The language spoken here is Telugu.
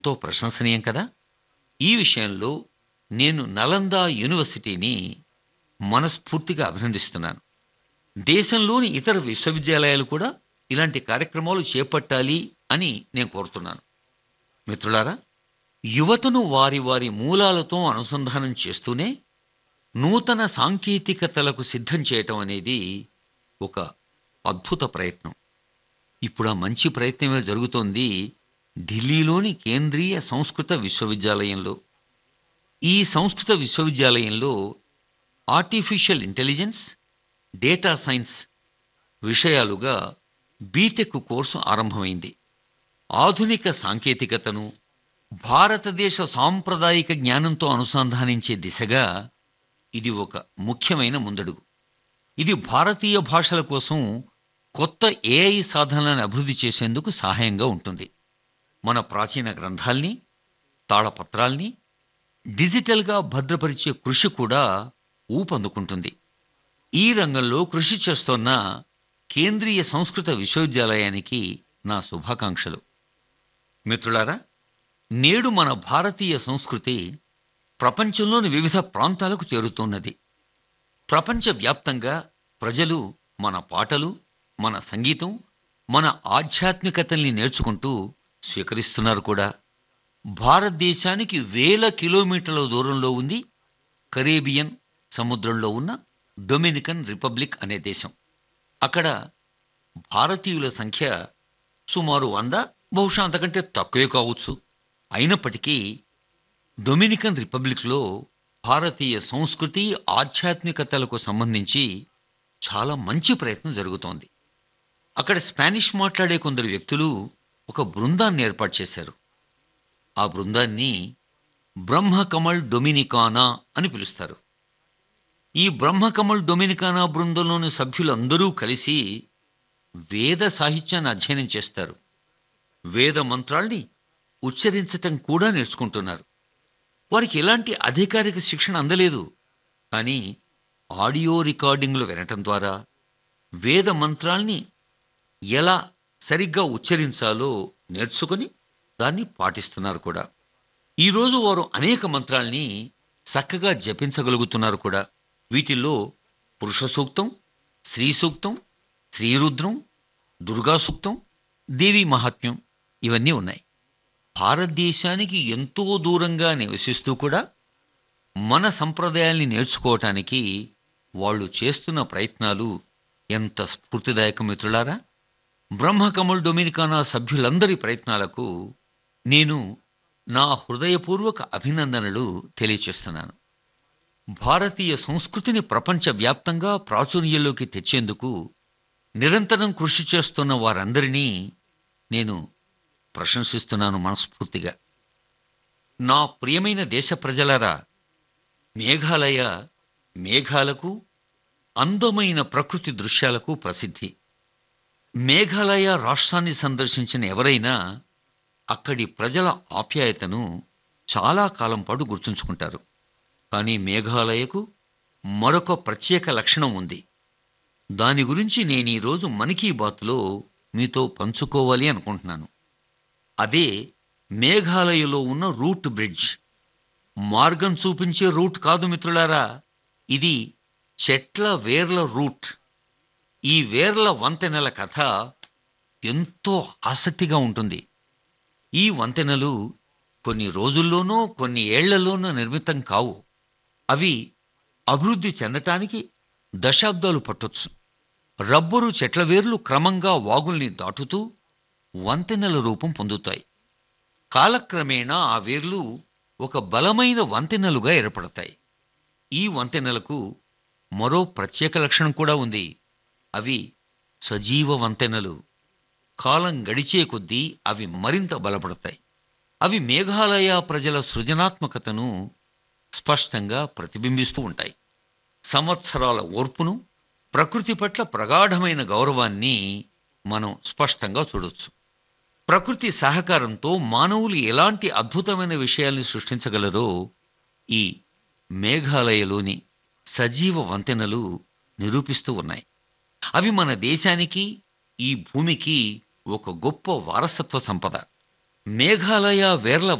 ఎంతో ప్రశంసనీయం కదా ఈ విషయంలో నేను నలందా యూనివర్సిటీని మనస్ఫూర్తిగా అభినందిస్తున్నాను దేశంలోని ఇతర విశ్వవిద్యాలయాలు కూడా ఇలాంటి కార్యక్రమాలు చేపట్టాలి అని నేను కోరుతున్నాను మిత్రులారా యువతను వారి వారి మూలాలతో అనుసంధానం చేస్తూనే నూతన సాంకేతికతలకు సిద్ధం చేయటం అనేది ఒక అద్భుత ప్రయత్నం ఇప్పుడు ఆ మంచి ప్రయత్నమే జరుగుతోంది ఢిల్లీలోని కేంద్రీయ సంస్కృత విశ్వవిద్యాలయంలో ఈ సంస్కృత విశ్వవిద్యాలయంలో ఆర్టిఫిషియల్ ఇంటెలిజెన్స్ డేటా సైన్స్ విషయాలుగా బీటెక్ కోర్సు ఆరంభమైంది ఆధునిక సాంకేతికతను భారతదేశ సాంప్రదాయిక జ్ఞానంతో అనుసంధానించే దిశగా ఇది ఒక ముఖ్యమైన ముందడుగు ఇది భారతీయ భాషల కోసం కొత్త ఏఐ సాధనలను అభివృద్ధి చేసేందుకు సహాయంగా ఉంటుంది మన ప్రాచీన గ్రంథాల్ని తాళపత్రాల్ని డిజిటల్గా భద్రపరిచే కృషి కూడా ఊపందుకుంటుంది ఈ రంగంలో కృషి చేస్తోన్న కేంద్రీయ సంస్కృత విశ్వవిద్యాలయానికి నా శుభాకాంక్షలు మిత్రులారా నేడు మన భారతీయ సంస్కృతి ప్రపంచంలోని వివిధ ప్రాంతాలకు చేరుతున్నది ప్రపంచవ్యాప్తంగా ప్రజలు మన పాటలు మన సంగీతం మన ఆధ్యాత్మికతల్ని నేర్చుకుంటూ స్వీకరిస్తున్నారు కూడా భారతదేశానికి వేల కిలోమీటర్ల దూరంలో ఉంది కరేబియన్ సముద్రంలో ఉన్న డొమినికన్ రిపబ్లిక్ అనే దేశం అక్కడ భారతీయుల సంఖ్య సుమారు వంద బహుశా అంతకంటే తక్కువే కావచ్చు అయినప్పటికీ డొమినికన్ రిపబ్లిక్లో భారతీయ సంస్కృతి ఆధ్యాత్మికతలకు సంబంధించి చాలా మంచి ప్రయత్నం జరుగుతోంది అక్కడ స్పానిష్ మాట్లాడే కొందరు వ్యక్తులు ఒక బృందాన్ని ఏర్పాటు చేశారు ఆ బృందాన్ని బ్రహ్మకమల్ డొమినికానా అని పిలుస్తారు ఈ బ్రహ్మకమల్ డొమినికానా బృందంలోని సభ్యులందరూ కలిసి వేద సాహిత్యాన్ని అధ్యయనం చేస్తారు వేద మంత్రాల్ని ఉచ్చరించటం కూడా నేర్చుకుంటున్నారు వారికి ఎలాంటి అధికారిక శిక్షణ అందలేదు కానీ ఆడియో రికార్డింగ్లు వినటం ద్వారా వేద మంత్రాల్ని ఎలా సరిగ్గా ఉచ్చరించాలో నేర్చుకుని దాన్ని పాటిస్తున్నారు కూడా ఈరోజు వారు అనేక మంత్రాల్ని చక్కగా జపించగలుగుతున్నారు కూడా వీటిల్లో పురుష సూక్తం స్త్రీ సూక్తం శ్రీరుద్రం దుర్గా సూక్తం దేవి మహాత్మ్యం ఇవన్నీ ఉన్నాయి భారతదేశానికి ఎంతో దూరంగా నివసిస్తూ కూడా మన సంప్రదాయాల్ని నేర్చుకోవటానికి వాళ్ళు చేస్తున్న ప్రయత్నాలు ఎంత స్ఫూర్తిదాయక మిత్రులారా బ్రహ్మకమల్ డొమినికానా సభ్యులందరి ప్రయత్నాలకు నేను నా హృదయపూర్వక అభినందనలు తెలియచేస్తున్నాను భారతీయ సంస్కృతిని ప్రపంచవ్యాప్తంగా ప్రాచుర్యంలోకి తెచ్చేందుకు నిరంతరం కృషి చేస్తున్న వారందరినీ నేను ప్రశంసిస్తున్నాను మనస్ఫూర్తిగా నా ప్రియమైన దేశ ప్రజలారా మేఘాలయ మేఘాలకు అందమైన ప్రకృతి దృశ్యాలకు ప్రసిద్ధి మేఘాలయ రాష్ట్రాన్ని సందర్శించిన ఎవరైనా అక్కడి ప్రజల ఆప్యాయతను చాలా కాలం పాటు గుర్తుంచుకుంటారు కానీ మేఘాలయకు మరొక ప్రత్యేక లక్షణం ఉంది దాని గురించి నేను ఈరోజు మన్ కీ బాత్లో మీతో పంచుకోవాలి అనుకుంటున్నాను అదే మేఘాలయలో ఉన్న రూట్ బ్రిడ్జ్ మార్గం చూపించే రూట్ కాదు మిత్రులారా ఇది చెట్ల వేర్ల రూట్ ఈ వేర్ల వంతెనల కథ ఎంతో ఆసక్తిగా ఉంటుంది ఈ వంతెనలు కొన్ని రోజుల్లోనో కొన్ని ఏళ్లలోనో నిర్మితం కావు అవి అభివృద్ధి చెందటానికి దశాబ్దాలు పట్టొచ్చు రబ్బరు చెట్ల వేర్లు క్రమంగా వాగుల్ని దాటుతూ వంతెనల రూపం పొందుతాయి కాలక్రమేణా ఆ వేర్లు ఒక బలమైన వంతెనలుగా ఏర్పడతాయి ఈ వంతెనలకు మరో ప్రత్యేక లక్షణం కూడా ఉంది అవి సజీవ వంతెనలు కాలం గడిచే కొద్దీ అవి మరింత బలపడతాయి అవి మేఘాలయ ప్రజల సృజనాత్మకతను స్పష్టంగా ప్రతిబింబిస్తూ ఉంటాయి సంవత్సరాల ఓర్పును ప్రకృతి పట్ల ప్రగాఢమైన గౌరవాన్ని మనం స్పష్టంగా చూడొచ్చు ప్రకృతి సహకారంతో మానవులు ఎలాంటి అద్భుతమైన విషయాల్ని సృష్టించగలరో ఈ మేఘాలయలోని సజీవ వంతెనలు నిరూపిస్తూ ఉన్నాయి అవి మన దేశానికి ఈ భూమికి ఒక గొప్ప వారసత్వ సంపద మేఘాలయ వేర్ల